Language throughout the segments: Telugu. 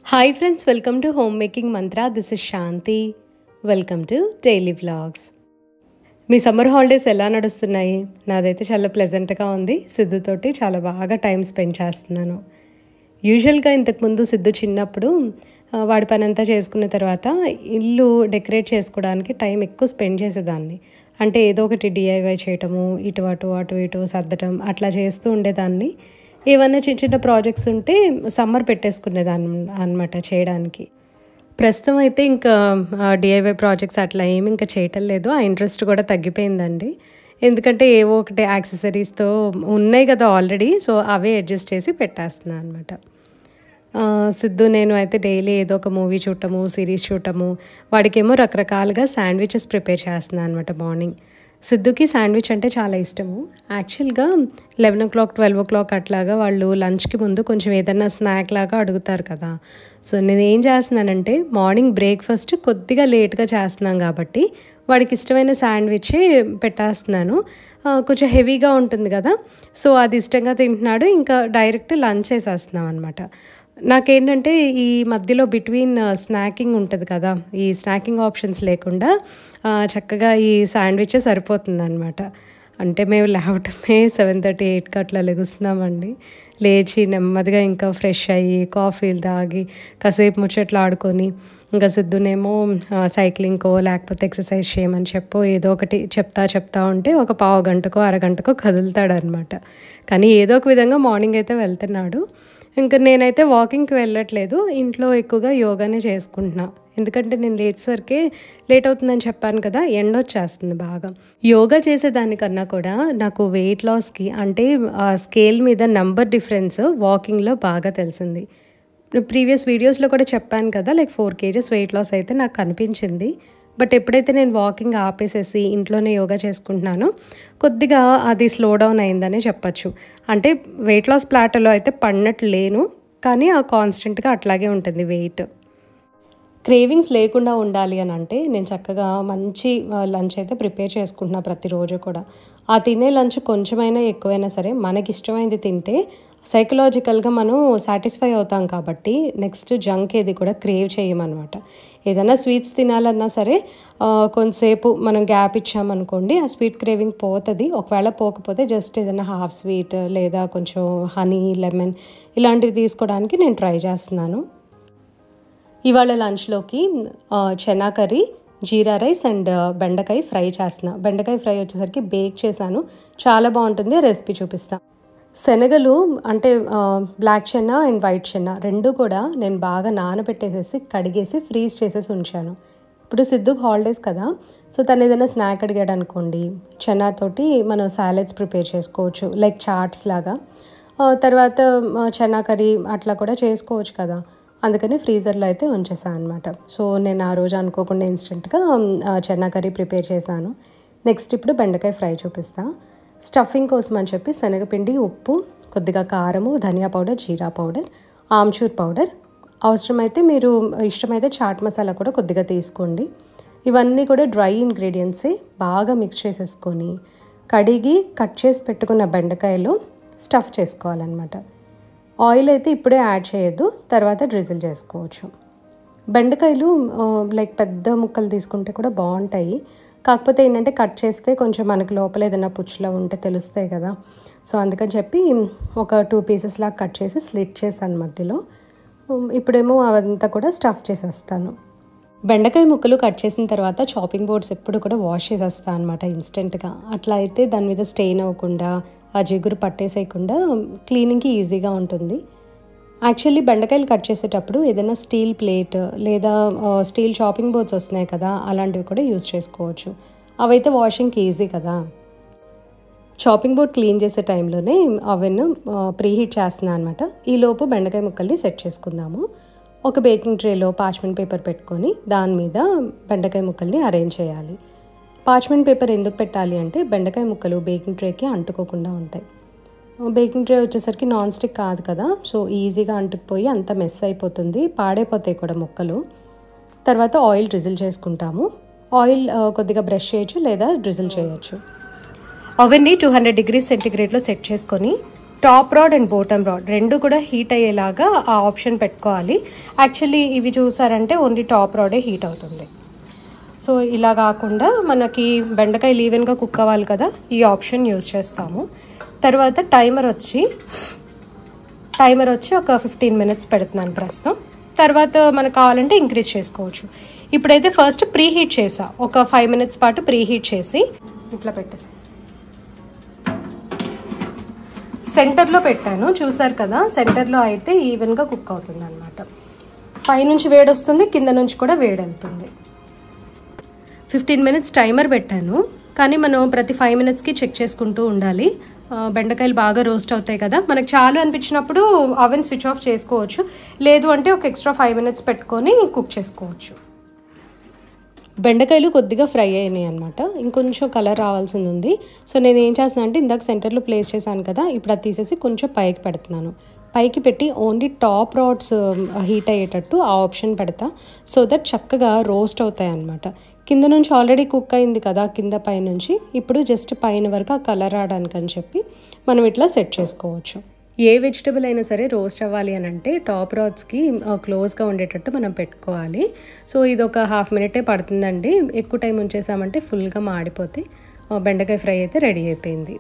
hi friends welcome to home making mantra this is Shanti welcome to daily vlogs మీ సమ్మర్ హాలిడేస్ ఎలా నడుస్తున్నాయి నాదైతే చాలా ప్లెజెంట్గా ఉంది సిద్ధుతోటి చాలా బాగా టైం స్పెండ్ చేస్తున్నాను యూజువల్గా ఇంతకుముందు సిద్ధు చిన్నప్పుడు ఆ, వాడి పని అంతా చేసుకున్న తర్వాత ఇల్లు డెకరేట్ చేసుకోవడానికి టైం ఎక్కువ స్పెండ్ చేసేదాన్ని అంటే ఏదో ఒకటి డిఐవై చేయటము ఇటు అటు అటు ఇటు సర్దటం అట్లా చేస్తూ ఉండేదాన్ని ఏమన్నా చిన్న చిన్న ప్రాజెక్ట్స్ ఉంటే సమ్మర్ పెట్టేసుకునేదాన్ని అనమాట చేయడానికి ప్రస్తుతం అయితే ఇంకా డిఐవై ప్రాజెక్ట్స్ అట్లా ఏమి ఇంకా చేయటం లేదు ఆ ఇంట్రెస్ట్ కూడా తగ్గిపోయిందండి ఎందుకంటే ఏవో ఒకటి యాక్సెసరీస్తో ఉన్నాయి కదా ఆల్రెడీ సో అవే అడ్జస్ట్ చేసి పెట్టేస్తున్నాను అనమాట సిద్ధు నేను అయితే డైలీ ఏదో ఒక మూవీ చూడటము సిరీస్ చూడటము వాడికేమో రకరకాలుగా శాండ్విచెస్ ప్రిపేర్ చేస్తున్నాను అనమాట మార్నింగ్ సిద్ధుకి శాండ్విచ్ అంటే చాలా ఇష్టము యాక్చువల్గా eleven o'clock twelve o'clock అట్లాగా వాళ్ళు లంచ్కి ముందు కొంచెం ఏదైనా స్నాక్ లాగా అడుగుతారు కదా సో నేను ఏం చేస్తున్నానంటే మార్నింగ్ బ్రేక్ఫాస్ట్ కొద్దిగా లేట్గా చేస్తున్నాం కాబట్టి వాడికి ఇష్టమైన శాండ్విచ్ పెట్టేస్తున్నాను ఆ, కొంచెం హెవీగా ఉంటుంది కదా సో అది ఇష్టంగా తింటున్నాడు ఇంకా డైరెక్ట్ లంచ్ చేసేస్తున్నాం అనమాట నాకేంటంటే ఈ మధ్యలో బిట్వీన్ స్నాకింగ్ ఉంటుంది కదా ఈ స్నాకింగ్ ఆప్షన్స్ లేకుండా ఆ, చక్కగా ఈ శాండ్విచ్ సరిపోతుంది అనమాట అంటే మేము లేవటమే సెవెన్ థర్టీ ఎయిట్కి అట్లా లెగుస్తున్నామండి లేచి నెమ్మదిగా ఇంకా ఫ్రెష్ అయ్యి కాఫీలు తాగి కాసేపు ముచ్చట్లు ఆడుకొని ఇంకా సిద్ధునేమో ఆ, సైక్లింగ్కో లేకపోతే ఎక్సర్సైజ్ చేయమని చెప్పో ఏదో ఒకటి చెప్తా చెప్తా ఉంటే ఒక పావు గంటకో అరగంటకో కదులుతాడు అనమాట కానీ ఏదో ఒక విధంగా మార్నింగ్ అయితే వెళ్తున్నాడు ఇంకా నేనైతే వాకింగ్కి వెళ్ళట్లేదు ఇంట్లో ఎక్కువగా యోగానే చేసుకుంటున్నా ఎందుకంటే నేను లేచేసరికి లేట్ అవుతుందని చెప్పాను కదా ఎండ వచ్చేస్తుంది బాగా యోగా చేసేదానికన్నా కూడా నాకు వెయిట్ లాస్కి అంటే ఆ స్కేల్ మీద నంబర్ డిఫరెన్స్ వాకింగ్లో బాగా తెలిసింది ప్రీవియస్ వీడియోస్లో కూడా చెప్పాను కదా like four kgs weight loss అయితే నాకు కనిపించింది బట్ ఎప్పుడైతే నేను వాకింగ్ ఆపేసేసి ఇంట్లోనే యోగా చేసుకుంటున్నానో కొద్దిగా అది స్లో డౌన్ అయిందనే చెప్పచ్చు అంటే వెయిట్ లాస్ ప్లాటలో అయితే పడినట్టు లేను కానీ ఆ కాన్స్టెంట్గా అట్లాగే ఉంటుంది వెయిట్ క్రేవింగ్స్ లేకుండా ఉండాలి అని అంటే నేను చక్కగా మంచి లంచ్ అయితే ప్రిపేర్ చేసుకుంటున్నా ప్రతిరోజు కూడా ఆ తినే లంచ్ కొంచెమైనా ఎక్కువైనా సరే మనకి ఇష్టమైనది తింటే సైకలాజికల్గా మనం సాటిస్ఫై అవుతాం కాబట్టి నెక్స్ట్ జంక్ ఏది కూడా క్రేవ్ చేయమన్నమాట ఏదైనా స్వీట్స్ తినాలన్నా సరే ఆ, కొంతసేపు మనం గ్యాప్ ఇచ్చామనుకోండి ఆ స్వీట్ క్రేవింగ్ పోతుంది ఒకవేళ పోకపోతే జస్ట్ ఏదైనా హాఫ్ స్వీట్ లేదా కొంచెం హనీ లెమన్ ఇలాంటివి తీసుకోవడానికి నేను ట్రై చేస్తున్నాను ఇవాళ లంచ్లోకి ఆ, chana curry jeera rice and బెండకాయ ఫ్రై చేస్తున్నా బెండకాయ ఫ్రై వచ్చేసరికి బేక్ చేశాను చాలా బాగుంటుంది రెసిపీ చూపిస్తా శనగలు అంటే ఆ, black chana and white chana రెండు కూడా నేను బాగా నానబెట్టేసేసి కడిగేసి ఫ్రీజ్ చేసేసి ఉంచాను ఇప్పుడు సిద్ధుకు హాలిడేస్ కదా సో తను ఏదైనా స్నాక్ అడిగాడు అనుకోండి చెన్నాతోటి మనం సాలెడ్స్ ప్రిపేర్ చేసుకోవచ్చు లైక్ చాట్స్ లాగా ఆ, తర్వాత ఆ, చెన్నా కర్రీ అట్లా కూడా చేసుకోవచ్చు కదా అందుకని ఫ్రీజర్లో అయితే ఉంచేసాను అనమాట సో నేను ఆ రోజు అనుకోకుండా ఇన్స్టెంట్గా చెన్నా కర్రీ ప్రిపేర్ చేశాను నెక్స్ట్ ఇప్పుడు బెండకాయ ఫ్రై చూపిస్తా స్టఫింగ్ కోసం అని చెప్పి శనగపిండి ఉప్పు కొద్దిగా కారము dhaniya powder jeera powder amchur powder అవసరమైతే మీరు ఇష్టమైతే చాట్ మసాలా కూడా కొద్దిగా తీసుకోండి ఇవన్నీ కూడా డ్రై ఇంగ్రీడియంట్సే బాగా మిక్స్ చేసేసుకొని కడిగి కట్ చేసి పెట్టుకున్న బెండకాయలు స్టఫ్ చేసుకోవాలన్నమాట ఆయిల్ అయితే ఇప్పుడే యాడ్ చేయొద్దు తర్వాత డ్రిజిల్ చేసుకోవచ్చు బెండకాయలు ఆ, లైక్ పెద్ద ముక్కలు తీసుకుంటే కూడా బాగుంటాయి కాకపోతే ఏంటంటే కట్ చేస్తే కొంచెం మనకి లోపల ఏదైనా పుచ్చులా ఉంటే తెలుస్తాయి కదా సో అందుకని చెప్పి ఒక టూ పీసెస్ లాగా కట్ చేసి స్లిట్ చేశాను మధ్యలో ఉమ్, ఇప్పుడేమో అవంతా కూడా స్టఫ్ చేసేస్తాను బెండకాయ ముక్కలు కట్ చేసిన తర్వాత చాపింగ్ బోర్డ్స్ ఎప్పుడు కూడా వాష్ చేసేస్తాను అనమాట ఇన్స్టెంట్గా అట్లా అయితే దాని మీద స్టెయిన్ అవ్వకుండా ఆ జిగురు పట్టేసేయకుండా క్లీనింగ్కి ఈజీగా ఉంటుంది యాక్చువల్లీ బెండకాయలు కట్ చేసేటప్పుడు ఏదైనా స్టీల్ ప్లేట్ లేదా ఆ, స్టీల్ చాపింగ్ బోర్డ్స్ వస్తున్నాయి కదా అలాంటివి కూడా యూజ్ చేసుకోవచ్చు అవైతే వాషింగ్కి ఈజీ కదా చాపింగ్ బోర్డ్ క్లీన్ చేసే టైంలోనే అవెన్ ప్రీహీట్ చేస్తున్నాను అనమాట ఈలోపు బెండకాయ ముక్కల్ని సెట్ చేసుకుందాము ఒక బేకింగ్ ట్రేలో పాచ్మెంట్ పేపర్ పెట్టుకొని దాని మీద బెండకాయ ముక్కల్ని అరేంజ్ చేయాలి పాచ్మెంట్ పేపర్ ఎందుకు పెట్టాలి అంటే బెండకాయ ముక్కలు బేకింగ్ ట్రేకి అంటుకోకుండా ఉంటాయి బేకింగ్ ట్రే వచ్చేసరికి నాన్ స్టిక్ కాదు కదా సో ఈజీగా అంటుకుపోయి అంత మెస్ అయిపోతుంది పాడైపోతాయి కూడా ముక్కలు తర్వాత ఆయిల్ డ్రిజిల్ చేసుకుంటాము ఆయిల్ ఆ, కొద్దిగా బ్రష్ చేయొచ్చు లేదా డ్రిజిల్ చేయొచ్చు ఓవెన్ని టూ హండ్రెడ్ డిగ్రీస్ సెంటిగ్రేడ్లో సెట్ చేసుకొని top rod and bottom rod రెండు కూడా హీట్ అయ్యేలాగా ఆ ఆప్షన్ పెట్టుకోవాలి యాక్చువల్లీ ఇవి చూసారంటే ఓన్లీ టాప్ రాడే హీట్ అవుతుంది సో ఇలా కాకుండా మనకి బెండకాయలు ఈవెన్గా కుక్ అవ్వాలి కదా ఈ ఆప్షన్ యూజ్ చేస్తాము తర్వాత టైమర్ వచ్చి టైమర్ వచ్చి ఒక ఫిఫ్టీన్ మినిట్స్ పెడుతున్నాను ప్రస్తుతం తర్వాత మనకు కావాలంటే ఇంక్రీజ్ చేసుకోవచ్చు ఇప్పుడైతే ఫస్ట్ ప్రీ హీట్ చేసా ఒక ఫైవ్ మినిట్స్ పాటు ప్రీ హీట్ చేసి ఇట్లా పెట్టేసి సెంటర్లో పెట్టాను చూసారు కదా సెంటర్లో అయితే ఈవెన్గా కుక్ అవుతుంది అనమాట పైనుంచి వేడి వస్తుంది కింద నుంచి కూడా వేడి వెళ్తుంది ఫిఫ్టీన్ మినిట్స్ టైమర్ పెట్టాను కానీ మనం ప్రతి ఫైవ్ మినిట్స్కి చెక్ చేసుకుంటూ ఉండాలి ఆ, బెండకాయలు బాగా రోస్ట్ అవుతాయి కదా మనకు చాలు అనిపించినప్పుడు అవెన్ స్విచ్ ఆఫ్ చేసుకోవచ్చు లేదు అంటే ఒక ఎక్స్ట్రా ఫైవ్ మినిట్స్ పెట్టుకొని కుక్ చేసుకోవచ్చు బెండకాయలు కొద్దిగా ఫ్రై అయినాయి అనమాట ఇంకొంచెం కలర్ రావాల్సింది ఉంది సో నేను ఏం చేస్తున్నాను అంటే ఇందాక సెంటర్లో ప్లేస్ చేశాను కదా ఇప్పుడు అది తీసేసి కొంచెం పైకి పెడుతున్నాను పైకి పెట్టి ఓన్లీ టాప్ రాడ్స్ హీట్ అయ్యేటట్టు ఆ ఆప్షన్ పెడతా సో దట్ చక్కగా రోస్ట్ అవుతాయి అనమాట కింద నుంచి ఆల్రెడీ కుక్ అయింది కదా కింద పై నుంచి ఇప్పుడు జస్ట్ పైన వరకు ఆ కలర్ రావడానికి అని చెప్పి మనం ఇట్లా సెట్ చేసుకోవచ్చు ఏ వెజిటబుల్ అయినా సరే రోస్ట్ అవ్వాలి అని అంటే టాప్ రాడ్స్కి క్లోజ్గా ఉండేటట్టు మనం పెట్టుకోవాలి సో ఇది ఒక హాఫ్ మినిటే పడుతుందండి ఎక్కువ టైం ఉంచేసామంటే ఫుల్గా మాడిపోతే ఆ, బెండకాయ ఫ్రై అయితే రెడీ అయిపోయింది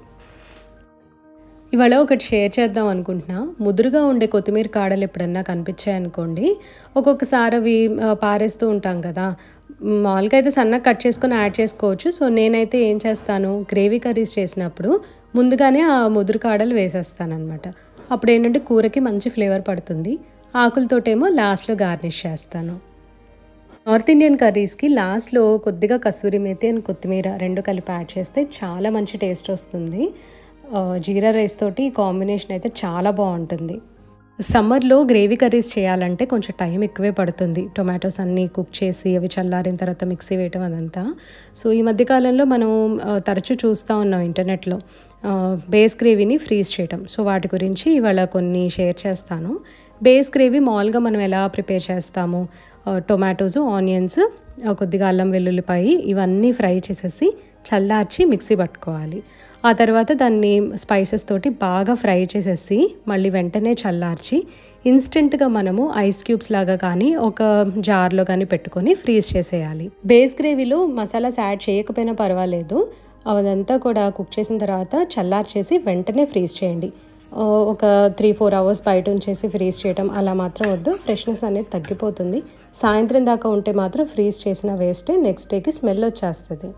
ఇవాళ ఒకటి షేర్ చేద్దాం అనుకుంటున్నా ముదురుగా ఉండే కొత్తిమీర కాడలు ఎప్పుడన్నా కనిపించాయనుకోండి ఒక్కొక్కసారి అవి ఆ, పారేస్తూ ఉంటాం కదా మామూలుగా అయితే సన్నగా కట్ చేసుకొని యాడ్ చేసుకోవచ్చు సో నేనైతే ఏం చేస్తాను గ్రేవీ కర్రీస్ చేసినప్పుడు ముందుగానే ఆ ముదురు కాడలు వేసేస్తాను అనమాట అప్పుడు ఏంటంటే కూరకి మంచి ఫ్లేవర్ పడుతుంది ఆకులతోటేమో లాస్ట్లో గార్నిష్ చేస్తాను నార్త్ ఇండియన్ కర్రీస్కి లాస్ట్లో కొద్దిగా కసూరి మేతి అండ్ కొత్తిమీర రెండు కలిపి యాడ్ చేస్తే చాలా మంచి టేస్ట్ వస్తుంది ఆ, జీరా రైస్ తోటి ఈ కాంబినేషన్ అయితే చాలా బాగుంటుంది సమ్మర్లో గ్రేవీ కర్రీస్ చేయాలంటే కొంచెం టైం ఎక్కువే పడుతుంది టొమాటోస్ అన్నీ కుక్ చేసి అవి చల్లారిన తర్వాత మిక్సీ వేయటం అదంతా సో ఈ మధ్యకాలంలో మనం ఆ, తరచూ చూస్తూ ఉన్నాం ఇంటర్నెట్లో ఆ, బేస్ గ్రేవీని ఫ్రీజ్ చేయటం సో వాటి గురించి ఇవాళ కొన్ని షేర్ చేస్తాను బేస్ గ్రేవీ మామూలుగా మనం ఎలా ప్రిపేర్ చేస్తాము ఆ, టొమాటోస్ ఆనియన్స్ ఆ, కొద్దిగా అల్లం వెల్లుల్లిపాయి ఇవన్నీ ఫ్రై చేసేసి చల్లార్చి మిక్సీ పట్టుకోవాలి ఆ తర్వాత దాన్ని స్పైసెస్ తోటి బాగా ఫ్రై చేసేసి మళ్ళీ వెంటనే చల్లార్చి ఇన్స్టెంట్గా మనము ఐస్ క్యూబ్స్ లాగా కానీ ఒక జార్లో కానీ పెట్టుకొని ఫ్రీజ్ చేసేయాలి బేస్ గ్రేవీలో మసాలాస్ యాడ్ చేయకపోయినా పర్వాలేదు అదంతా కూడా కుక్ చేసిన తర్వాత చల్లార్చేసి వెంటనే ఫ్రీజ్ చేయండి ఆ, ఒక త్రీ ఫోర్ అవర్స్ బయట ఉంచేసి ఫ్రీజ్ చేయడం అలా మాత్రం వద్దు ఫ్రెష్నెస్ అనేది తగ్గిపోతుంది సాయంత్రం దాకా ఉంటే మాత్రం ఫ్రీజ్ చేసిన వేస్టే నెక్స్ట్ డేకి స్మెల్ వచ్చేస్తుంది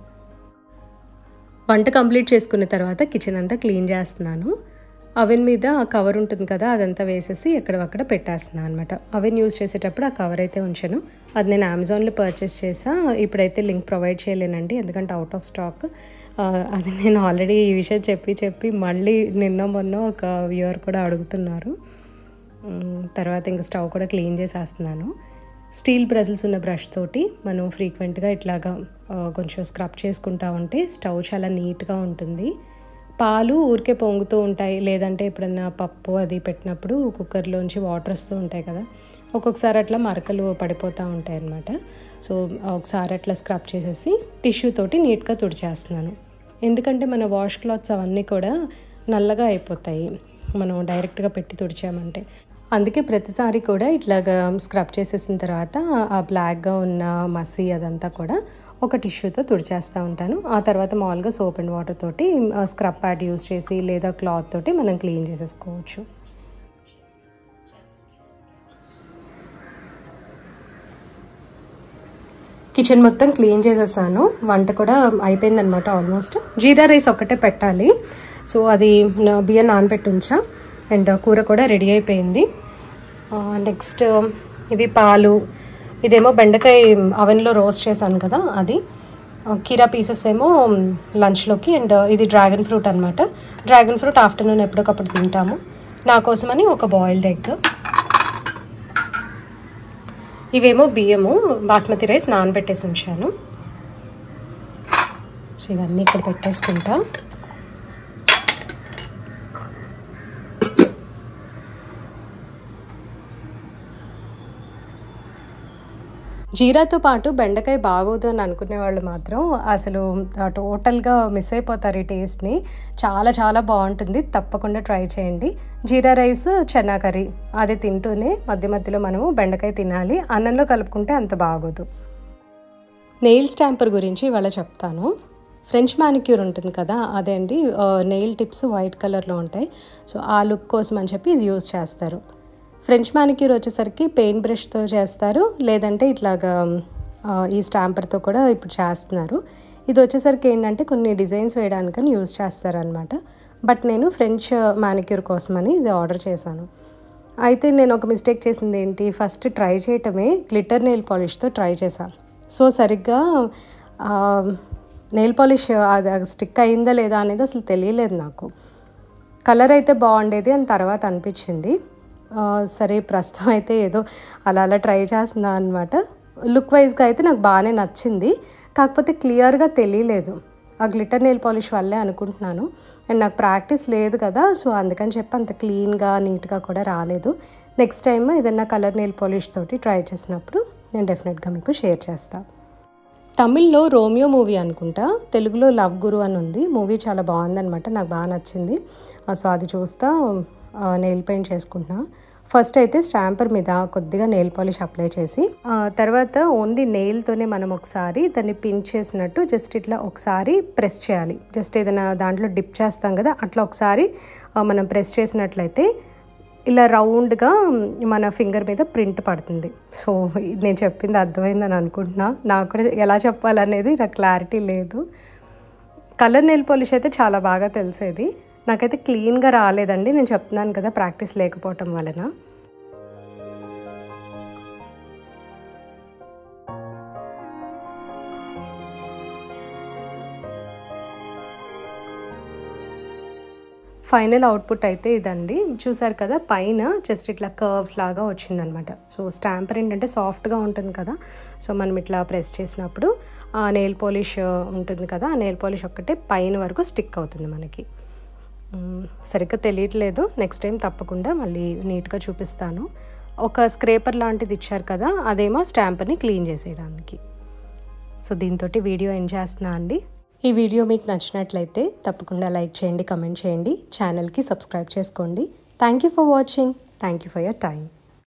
వంట కంప్లీట్ చేసుకున్న తర్వాత కిచెన్ అంతా క్లీన్ చేస్తున్నాను అవెన్ మీద ఆ కవర్ ఉంటుంది కదా అదంతా వేసేసి ఎక్కడక్కడ పెట్టేస్తున్నాను అనమాట అవెన్ యూజ్ చేసేటప్పుడు ఆ కవర్ అయితే ఉంచాను అది నేను అమెజాన్లో పర్చేస్ చేసా ఇప్పుడైతే లింక్ ప్రొవైడ్ చేయలేనండి ఎందుకంటే అవుట్ ఆఫ్ స్టాక్ ఆ, అది నేను ఆల్రెడీ ఈ విషయం చెప్పి చెప్పి మళ్ళీ నిన్న మొన్న ఒక వ్యూవర్ కూడా అడుగుతున్నారు మ్, తర్వాత ఇంకా స్టవ్ కూడా క్లీన్ చేసేస్తున్నాను స్టీల్ బ్రజిల్స్ ఉన్న బ్రష్ తోటి మనం ఫ్రీక్వెంట్గా ఇట్లాగా ఆ, కొంచెం స్క్రబ్ చేసుకుంటా ఉంటే స్టవ్ చాలా నీట్గా ఉంటుంది పాలు ఊరికే పొంగుతూ ఉంటాయి లేదంటే ఎప్పుడన్నా పప్పు అది పెట్టినప్పుడు కుక్కర్లోంచి వాటర్ వస్తూ ఉంటాయి కదా ఒక్కొక్కసారి అట్లా మరకలు పడిపోతూ ఉంటాయి అన్నమాట సో ఒకసారి అట్లా స్క్రబ్ చేసేసి టిష్యూ తోటి నీట్గా తుడిచేస్తున్నాను ఎందుకంటే మన వాష్ క్లాత్స్ అవన్నీ కూడా నల్లగా అయిపోతాయి మనం డైరెక్ట్గా పెట్టి తుడిచామంటే అందుకే ప్రతిసారి కూడా ఇట్లాగా స్క్రబ్ చేసేసిన తర్వాత ఆ బ్లాక్గా ఉన్న మసి అదంతా కూడా ఒక టిష్యూతో తుడిచేస్తూ ఉంటాను ఆ తర్వాత మామూలుగా సోప్ అండ్ వాటర్ తోటి స్క్రబ్ ప్యాడ్ యూస్ చేసి లేదా క్లాత్ తోటి మనం క్లీన్ చేసేసుకోవచ్చు కిచెన్ మొత్తం క్లీన్ చేసేసాను వంట కూడా అయిపోయిందనమాట ఆల్మోస్ట్ జీరా రైస్ ఒక్కటే పెట్టాలి సో అది నా బియ్యం నానబెట్టి ఉంచా అండ్ కూర కూడా రెడీ అయిపోయింది నెక్స్ట్ ఇవి పాలు ఇదేమో బెండకాయ అవెన్లో రోస్ట్ చేశాను కదా అది ఆ, కీరా పీసెస్ ఏమో లంచ్లోకి అండ్ ఇది డ్రాగన్ ఫ్రూట్ అనమాట డ్రాగన్ ఫ్రూట్ ఆఫ్టర్నూన్ ఎప్పటికప్పుడు తింటాము నా కోసమని ఒక బాయిల్డ్ ఎగ్ ఇవేమో బియ్యము బాస్మతి రైస్ నానబెట్టేసి ఉంచాను సో ఇవన్నీ ఇక్కడ పెట్టేసుకుంటా జీరాతో పాటు బెండకాయ బాగోదు అని అనుకునే వాళ్ళు మాత్రం అసలు టోటల్గా మిస్ అయిపోతారు ఈ టేస్ట్ని చాలా చాలా బాగుంటుంది తప్పకుండా ట్రై చేయండి జీరా రైస్ చెన్నా కర్రీ అది తింటూనే మధ్య మధ్యలో మనము బెండకాయ తినాలి అన్నంలో కలుపుకుంటే అంత బాగోదు నెయిల్ స్టాంపర్ గురించి ఇవాళ చెప్తాను ఫ్రెంచ్ మ్యానిక్యూర్ ఉంటుంది కదా అదే అండి నెయిల్ టిప్స్ వైట్ కలర్లో ఉంటాయి సో ఆ లుక్ కోసం అని చెప్పి ఇది యూస్ చేస్తారు ఫ్రెంచ్ మ్యానిక్యూర్ వచ్చేసరికి పెయింట్ బ్రష్తో చేస్తారు లేదంటే ఇట్లాగా ఈ స్టాంపర్తో కూడా ఇప్పుడు చేస్తున్నారు ఇది వచ్చేసరికి ఏంటంటే కొన్ని డిజైన్స్ వేయడానికని యూజ్ చేస్తారనమాట బట్ నేను ఫ్రెంచ్ మ్యానిక్యూర్ కోసమని ఇది ఆర్డర్ చేశాను అయితే నేను ఒక మిస్టేక్ చేసింది ఏంటి ఫస్ట్ ట్రై చేయటమే గ్లిటర్ నెయిల్ పాలిష్తో ట్రై చేశాను సో సరిగ్గా నెయిల్ పాలిష్ అది స్టిక్ అయిందా లేదా అనేది అసలు తెలియలేదు నాకు కలర్ అయితే బాగుండేది అని తర్వాత అనిపించింది సరే ప్రస్తుతం అయితే ఏదో అలా అలా ట్రై చేస్తున్నా అనమాట లుక్ వైజ్గా అయితే నాకు బాగానే నచ్చింది కాకపోతే క్లియర్గా తెలియలేదు ఆ గ్లిటర్ నెయిల్ పాలిష్ వల్లే అనుకుంటున్నాను అండ్ నాకు ప్రాక్టీస్ లేదు కదా సో అందుకని చెప్పి అంత క్లీన్గా నీట్గా కూడా రాలేదు నెక్స్ట్ టైం ఏదైనా కలర్ నెయిల్ పాలిష్ తోటి ట్రై చేసినప్పుడు నేను డెఫినెట్గా మీకు షేర్ చేస్తాను తమిళ్లో రోమియో మూవీ అనుకుంటా తెలుగులో లవ్ గురు అని ఉంది మూవీ చాలా బాగుందనమాట నాకు బాగా నచ్చింది సో అది చూస్తా నెయిల్ పెయింట్ చేసుకుంటున్నా ఫస్ట్ అయితే స్టాంపర్ మీద కొద్దిగా నెయిల్ పాలిష్ అప్లై చేసి తర్వాత ఓన్లీ నెయిల్తోనే మనం ఒకసారి దాన్ని పిన్ చేసినట్టు జస్ట్ ఇట్లా ఒకసారి ప్రెస్ చేయాలి జస్ట్ ఏదైనా దాంట్లో డిప్ చేస్తాం కదా అట్లా ఒకసారి మనం ప్రెస్ చేసినట్లయితే ఇలా రౌండ్గా మన ఫింగర్ మీద ప్రింట్ పడుతుంది సో నేను చెప్పింది అర్థమైందని అనుకుంటున్నా నాకు కూడా ఎలా చెప్పాలనేది నాకు క్లారిటీ లేదు కలర్ నెయిల్ పాలిష్ అయితే చాలా బాగా తెలిసేది నాకైతే క్లీన్గా రాలేదండి నేను చెప్తున్నాను కదా ప్రాక్టీస్ లేకపోవటం వలన ఫైనల్ అవుట్పుట్ అయితే ఇదండి చూసారు కదా పైన జస్ట్ ఇట్లా కర్వ్స్ లాగా వచ్చిందనమాట సో స్టాంపర్ ఏంటంటే సాఫ్ట్గా ఉంటుంది కదా సో మనం ఇట్లా ప్రెస్ చేసినప్పుడు ఆ నెయిల్ పాలిష్ ఉంటుంది కదా ఆ నెయిల్ పాలిష్ ఒక్కటే పైన వరకు స్టిక్ అవుతుంది మనకి సరిగ్గా తెలియట్లేదు నెక్స్ట్ టైం తప్పకుండా మళ్ళీ నీట్గా చూపిస్తాను ఒక స్క్రేపర్ లాంటిది ఇచ్చారు కదా అదేమో స్టాంపర్ని క్లీన్ చేసేయడానికి సో దీంతో వీడియో ఎండ్ చేస్తున్నా అండి ఈ వీడియో మీకు నచ్చినట్లయితే తప్పకుండా లైక్ చేయండి కమెంట్ చేయండి ఛానల్కి సబ్స్క్రైబ్ చేసుకోండి thank you for watching thank you for your time